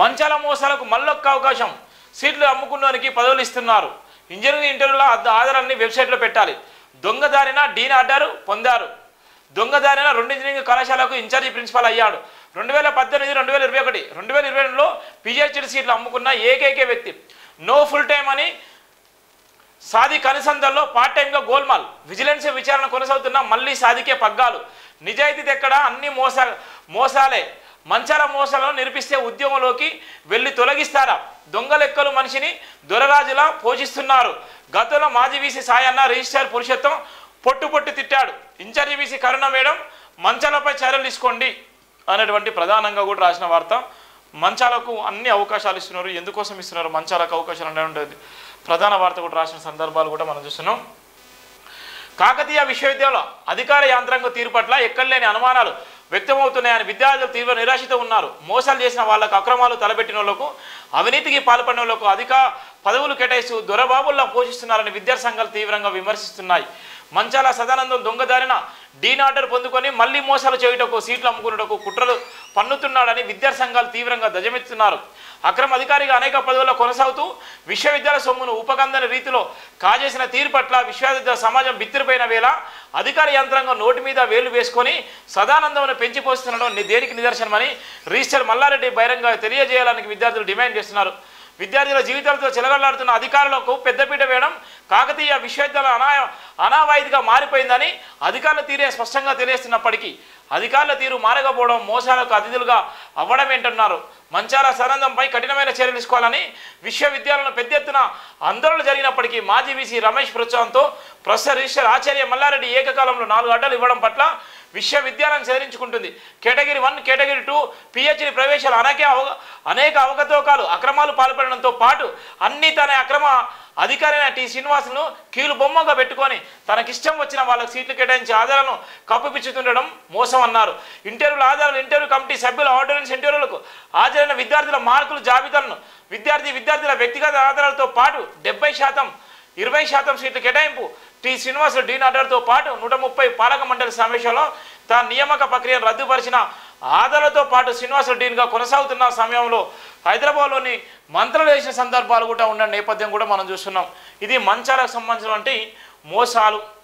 మంచాల మోసాలకు మళ్ళొక్క అవకాశం సీట్లు అమ్ముకున్నవారికి పదవులు ఇస్తున్నారు ఇంజనీరింగ్ ఇంటర్వ్యూలో అద్ద- ఆధారాన్ని వెబ్సైట్లో పెట్టాలి దొంగదారిన డీన్ ఆర్డర్ పొందారు దొంగదారిన రెండు ఇంజనీరింగ్ కళాశాలకు ఇన్ఛార్జి ప్రిన్సిపాల్ అయ్యాడు రెండు వేల పద్దెనిమిది రెండు వేల ఇరవై ఒకటి రెండు వేల ఇరవై రెండులో పిహెచ్డి సీట్లు అమ్ముకున్న ఏకైక వ్యక్తి నో ఫుల్ టైం అని సాది కనుసంధంలో పార్ట్ టైంగా గోల్మాల్ విజిలెన్స్ విచారణ కొనసాగుతున్న మళ్ళీ సాదికే పగ్గాలు నిజాయితీ ఎక్కడ అన్ని మోసా మోసాలే మంచాల మోసాలను నిరూపిస్తే ఉద్యమంలోకి వెళ్ళి తొలగిస్తారా దొంగ లెక్కలు మనిషిని దొరరాజులా పోషిస్తున్నారు గతంలో మాజీ వీసీ సాయన్న రిజిస్ట్రార్ పురుషత్వం పొట్టు పొట్టు తిట్టాడు ఇన్ఛార్జి వీసీ కరుణ మేడం మంచాలపై చర్యలు తీసుకోండి అనేటువంటి ప్రధానంగా కూడా రాసిన వార్త మంచాలకు అన్ని అవకాశాలు ఇస్తున్నారు ఎందుకోసం ఇస్తున్నారు మంచాలకు అవకాశాలు అనేటువంటి ప్రధాన వార్త కూడా రాసిన సందర్భాలు కూడా మనం చూస్తున్నాం కాకతీయ విశ్వవిద్యాలయం అధికార యాంత్రాంగ తీరు పట్ల ఎక్కడలేని అనుమానాలు వ్యక్తమవుతున్నాయని విద్యార్థులు తీవ్ర నిరాశతో ఉన్నారు మోసాలు చేసిన వాళ్ళకు అక్రమాలు తలపెట్టిన వాళ్ళకు అవినీతికి పాల్పడిన వాళ్ళకు అధిక పదవులు కేటాయిస్తూ దొరబాబుల్లా పోషిస్తున్నారని విద్యార్థి సంఘాలు తీవ్రంగా విమర్శిస్తున్నాయి మంచాల సదానందం దొంగదారిన డీన్ ఆర్డర్ పొందుకొని మళ్ళీ మోసాలు చేయుటకు సీట్లు అమ్ముకున్నటకు కుట్రలు పన్నుతున్నాడని విద్యార్థి సంఘాలు తీవ్రంగా ధ్వజమెత్తుతున్నారు అక్రమ అధికారిగా అనేక పదవుల్లో కొనసాగుతూ విశ్వవిద్యాలయ సొమ్మును ఉపకందని రీతిలో కాజేసిన తీరు పట్ల విశ్వవిద్యాలయ సమాజం బిత్తిరిపోయిన వేళ అధికార యంత్రాంగం నోటి మీద వేలు వేసుకొని సదానందమును పెంచిపోస్తుండడం ని- దేనికి నిదర్శనమని రిజిస్టర్ మల్లారెడ్డి బహిరంగ తెలియజేయాలని విద్యార్థులు డిమాండ్ చేస్తున్నారు విద్యార్థుల జీవితాలతో చెలగలాడుతున్న అధికారులకు పెద్దపీట వేయడం కాకతీయ విశ్వవిద్యాలయం అనా అనావాయితీగా మారిపోయిందని అధికారుల తీరే స్పష్టంగా తెలియస్తున్నప్పటికీ అధికారుల తీరు మారకపోవడం మోసాలకు అతిథులుగా అవ్వడం ఏంటన్నారు మంచాల సరందంపై కఠినమైన చర్యలు తీసుకోవాలని విశ్వవిద్యాలయంలో పెద్ద ఎత్తున ఆందోళన జరిగినప్పటికీ మాజీ వీసీ రమేష్ ప్రోత్సాహంతో ప్రొఫెసర్ రిజిస్టర్ ఆచార్య మల్లారెడ్డి ఏకకాలంలో నాలుగు అడ్డలు ఇవ్వడం పట్ల విశ్వవిద్యాలయం చెదిరించుకుంటుంది category one category two PhD ప్రవేశాలు అనేక అవగ అనేక అవకతవకాలు అక్రమాలు పాల్పడడంతో పాటు అన్ని తన అక్రమ అధికారైన టి శ్రీనివాసును కీలు బొమ్మగా పెట్టుకొని తనకిష్టం వచ్చిన వాళ్ళకి సీట్లు కేటాయించి ఆధారాలను కప్పిపుచ్చుతుండడం మోసం అన్నారు ఇంటర్వ్యూల ఆధారాలు ఇంటర్వ్యూ కమిటీ సభ్యుల ఆర్డినెన్స్ ఇంటర్వ్యూలకు హాజరైన విద్యార్థుల మార్కుల జాబితాలను విద్యార్థి విద్యార్థుల వ్యక్తిగత ఆధారాలతో పాటు డెబ్బై శాతం ఇరవై శాతం సీట్ల కేటాయింపు టి శ్రీనివాసులు డీన్ ఆర్డర్తో పాటు నూట ముప్పై పాలక మండలి సమావేశంలో తన నియామక ప్రక్రియను రద్దుపరిచిన ఆధారాలతో పాటు శ్రీనివాసులు డీన్గా కొనసాగుతున్న సమయంలో హైదరాబాద్లోని మంత్రాలు వేసిన సందర్భాలు కూడా ఉన్న నేపథ్యం కూడా మనం చూస్తున్నాం ఇది మంచాలకు సంబంధించినటువంటి మోసాలు